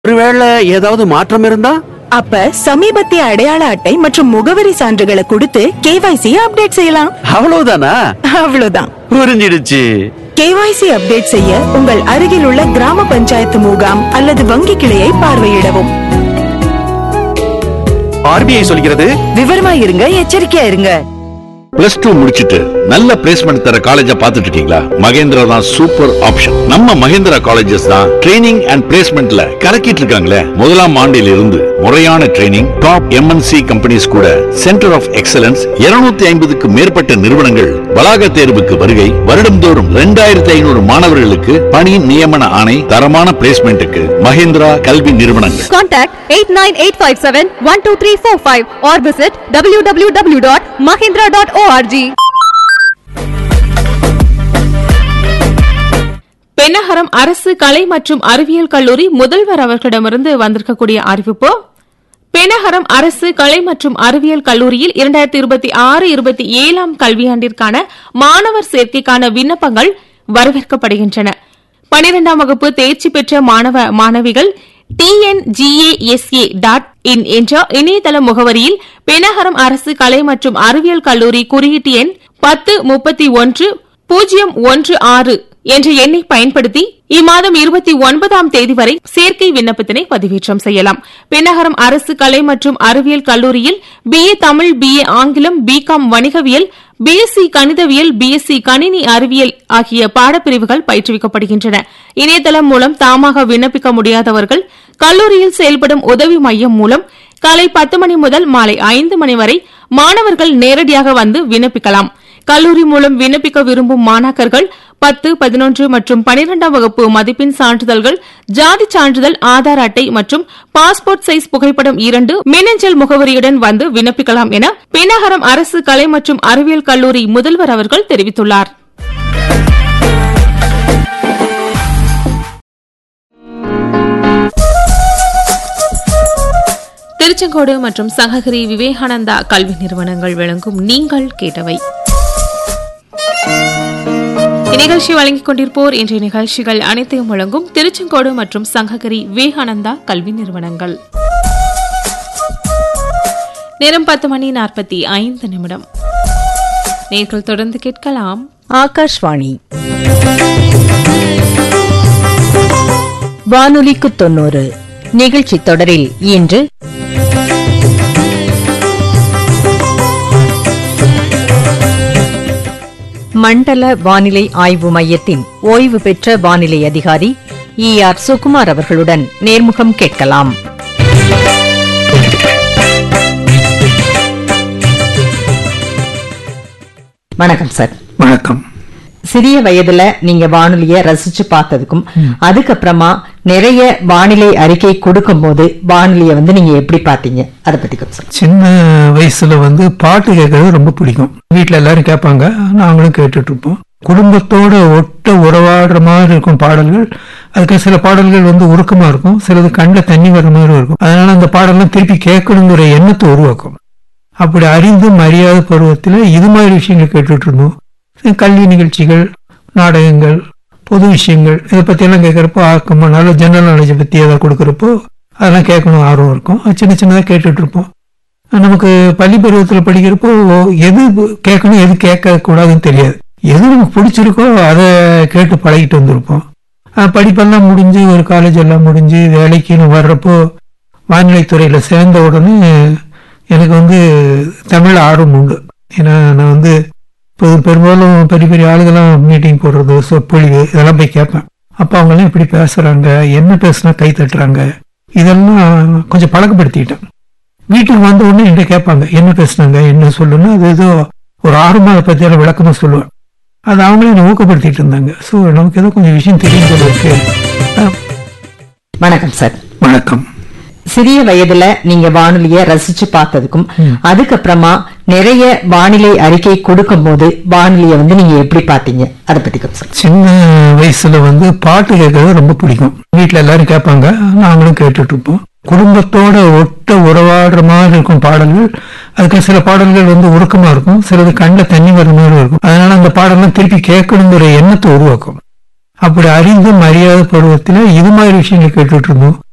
ஒருவேளை ஏதாவது மாற்றம் இருந்தா அப்ப சமீபத்திய அடையாள அட்டை மற்றும் முகவரி சான்றுகளை கொடுத்து கேவைசி அப்டேட் செய்யலாம் அவ்வளவுதானா அவ்வளவுதான் புரிஞ்சிடுச்சு கேவைசி அப்டேட் செய்ய உங்கள் அருகில் உள்ள கிராம பஞ்சாயத்து முகாம் அல்லது வங்கி கிளையை பார்வையிடவும் ஆர்பிஐ சொல்கிறது விவரமா இருங்க எச்சரிக்கையா இருங்க பிளஸ் டூ முடிச்சிட்டு நல்ல பிளேஸ்மெண்ட் தர காலேஜ பாத்துட்டு இருக்கீங்களா மகேந்திரா தான் சூப்பர் ஆப்ஷன் நம்ம மகேந்திரா காலேஜஸ் தான் ட்ரைனிங் அண்ட் பிளேஸ்மெண்ட்ல கலக்கிட்டு இருக்காங்களே முதலாம் ஆண்டில் இருந்து முறையான ட்ரைனிங் டாப் எம்என்சி கம்பெனிஸ் கூட சென்டர் ஆஃப் எக்ஸலன்ஸ் 250 ஐம்பதுக்கு மேற்பட்ட நிறுவனங்கள் வளாக தேர்வுக்கு வருகை வருடம்தோறும் ரெண்டாயிரத்தி ஐநூறு மாணவர்களுக்கு பணி நியமன ஆணை தரமான பிளேஸ்மெண்ட்டுக்கு மகேந்திரா கல்வி நிறுவனங்கள் Contact 89857-12345 or visit www.mahindra.org. Pennagaram அரசு கலை மற்றும் அறிவியல் கல்லூரி முதல்வர் அவர்களிடமிருந்து வந்திருக்கக்கூடிய அறிவிப்பு பெண்ணகரம் அரசு கலை மற்றும் அறிவியல் கல்லூரியில் இரண்டாயிரத்தி இருபத்தி ஆறு இருபத்தி ஏழாம் கல்வியாண்டிற்கான மாணவர் சேர்க்கைக்கான விண்ணப்பங்கள் வரவேற்கப்படுகின்றன பனிரெண்டாம் வகுப்பு தேர்ச்சி பெற்ற மாணவ மாணவிகள் டிஎன்ஜிஏஎஸ்ஏ டாட் இன் என்ற இணையதள முகவரியில் பெண்ணகரம் அரசு கலை மற்றும் அறிவியல் கல்லூரி குறியீட்டு எண் பத்து முப்பத்தி ஒன்று பூஜ்ஜியம் ஒன்று ஆறு என்ற எண்ணை பயன்படுத்தி இம்மாதம் இருபத்தி ஒன்பதாம் தேதி வரை சேர்க்கை விண்ணப்பத்தினை பதிவேற்றம் செய்யலாம் பெண்ணகரம் அரசு கலை மற்றும் அறிவியல் கல்லூரியில் பிஏ தமிழ் பிஏ ஆங்கிலம் பிகாம் வணிகவியல் பிஎஸ்சி கணிதவியல் பிஎஸ்சி கணினி அறிவியல் ஆகிய பாடப்பிரிவுகள் பயிற்றுவிக்கப்படுகின்றன இணையதளம் மூலம் தாமாக விண்ணப்பிக்க முடியாதவர்கள் கல்லூரியில் செயல்படும் உதவி மையம் மூலம் காலை பத்து மணி முதல் மாலை ஐந்து மணி வரை மாணவர்கள் நேரடியாக வந்து விண்ணப்பிக்கலாம் கல்லூரி மூலம் விண்ணப்பிக்க விரும்பும் மாணாக்கர்கள் பத்து பதினொன்று மற்றும் பனிரெண்டாம் வகுப்பு மதிப்பெண் சான்றிதழ்கள் ஜாதி சான்றிதழ் ஆதார் அட்டை மற்றும் பாஸ்போர்ட் சைஸ் புகைப்படம் இரண்டு மின்னஞ்சல் முகவரியுடன் வந்து விண்ணப்பிக்கலாம் என பெண்ணகரம் அரசு கலை மற்றும் அறிவியல் கல்லூரி முதல்வர் அவர்கள் தெரிவித்துள்ளார் திருச்செங்கோடு மற்றும் சங்ககிரி விவேகானந்தா கல்வி நிறுவனங்கள் வழங்கும் நீங்கள் கேட்டவை இந்நிகழ்ச்சி வழங்கிக் கொண்டிருப்போர் இன்றைய நிகழ்ச்சிகள் அனைத்தையும் வழங்கும் திருச்செங்கோடு மற்றும் சங்ககிரி விவேகானந்தா கல்வி நிறுவனங்கள் நேரம் பத்து மணி நாற்பத்தி ஐந்து நிமிடம் நேர்கள் தொடர்ந்து கேட்கலாம் ஆகாஷ்வாணி வானொலிக்கு தொண்ணூறு நிகழ்ச்சி தொடரில் இன்று மண்டல வானிலை ஆய்வு மையத்தின் ஓய்வு பெற்ற வானிலை அதிகாரி இ ஆர் சுகுமார் அவர்களுடன் நேர்முகம் கேட்கலாம் வணக்கம் சார் வணக்கம் சிறிய வயதுல நீங்க வானொலிய ரசிச்சு பார்த்ததுக்கும் அதுக்கப்புறமா நிறைய வானிலை அறிக்கை கொடுக்கும் போது வானொலிய வந்து நீங்க எப்படி பாத்தீங்க அத பத்தி கொஞ்சம் சொல்லுங்க. சின்ன வயசுல வந்து பாட்டு கேட்கறது ரொம்ப பிடிக்கும் வீட்ல எல்லாரும் கேட்பாங்க நாங்களும் கேட்டுட்டு இருப்போம் குடும்பத்தோட ஒட்ட உறவாடுற மாதிரி இருக்கும் பாடல்கள் அதுக்கு சில பாடல்கள் வந்து உருக்கமா இருக்கும் சிலது கண்ணில் தண்ணி வர மாதிரி இருக்கும் அதனால அந்த பாடல்லாம் திருப்பி கேட்கணுங்கிற எண்ணத்தை உருவாக்கும் அப்படி அறிந்து மரியாத பருவத்தில் இது மாதிரி விஷயங்கள் கேட்டுட்டு இருந்தோம் கல்வி நிகழ்ச்சிகள் நாடகங்கள் பொது விஷயங்கள் இதை பற்றியெல்லாம் கேட்குறப்போ ஆக்கமா நல்ல ஜெனரல் நாலேஜை பற்றி ஏதாவது கொடுக்குறப்போ அதெல்லாம் கேட்கணும் ஆர்வம் இருக்கும் அது சின்ன சின்னதாக கேட்டுட்டு இருப்போம் நமக்கு பள்ளி பருவத்தில் படிக்கிறப்போ எது கேட்கணும் எது கேட்க கூடாதுன்னு தெரியாது எது நமக்கு பிடிச்சிருக்கோ அதை கேட்டு பழகிட்டு வந்திருப்போம் அஹ் படிப்பெல்லாம் முடிஞ்சு ஒரு காலேஜ் எல்லாம் முடிஞ்சு வேலைக்குன்னு வர்றப்போ வானிலை துறையில் சேர்ந்த உடனே எனக்கு வந்து தமிழ் ஆர்வம் உண்டு ஏன்னா நான் வந்து இப்போ பெரும்பாலும் பெரிய பெரிய ஆளுகெல்லாம் மீட்டிங் போடுறது சொற்பொழிவு இதெல்லாம் போய் கேட்பேன் அப்போ அவங்கெல்லாம் எப்படி பேசுகிறாங்க என்ன பேசுனா கை தட்டுறாங்க இதெல்லாம் கொஞ்சம் பழக்கப்படுத்திக்கிட்டேன் வீட்டுக்கு வந்த உடனே என்கிட்ட கேட்பாங்க என்ன பேசுனாங்க என்ன சொல்லுன்னா அது ஏதோ ஒரு ஆர்வம் அதை பற்றியெல்லாம் விளக்கமாக சொல்லுவேன் அது அவங்களே என்னை ஊக்கப்படுத்திட்டு இருந்தாங்க ஸோ நமக்கு ஏதோ கொஞ்சம் விஷயம் தெரியும் போல இருக்கு அஹ், வணக்கம் சார் வணக்கம் சிறிய வயதுல நீங்க வானொலிய ரசிச்சு பார்த்ததுக்கும் அதுக்கப்புறமா நிறைய வானிலை அறிக்கை கொடுக்கும் போது வானொலிய வந்து நீங்க எப்படி பாத்தீங்க அத பத்தி கொஞ்சம் சொல்லுங்க. சின்ன வயசுல வந்து பாட்டு கேட்கறது ரொம்ப பிடிக்கும் வீட்ல எல்லாரும் கேட்பாங்க நாங்களும் கேட்டுட்டு இருப்போம் குடும்பத்தோட ஒட்ட உறவாடுற மாதிரி இருக்கும் பாடல்கள் அதுக்கு சில பாடல்கள் வந்து உருக்கமா இருக்கும் சிலது கண்ணில் தண்ணி வர மாதிரி இருக்கும் அதனால அந்த பாடல்லாம் திருப்பி கேட்கணுங்கிற எண்ணத்தை உருவாக்கும் அப்படி அறிந்து மரியாத பருவத்தில் இது மாதிரி விஷயங்கள் கேட்டுட்டு இருந்தோம்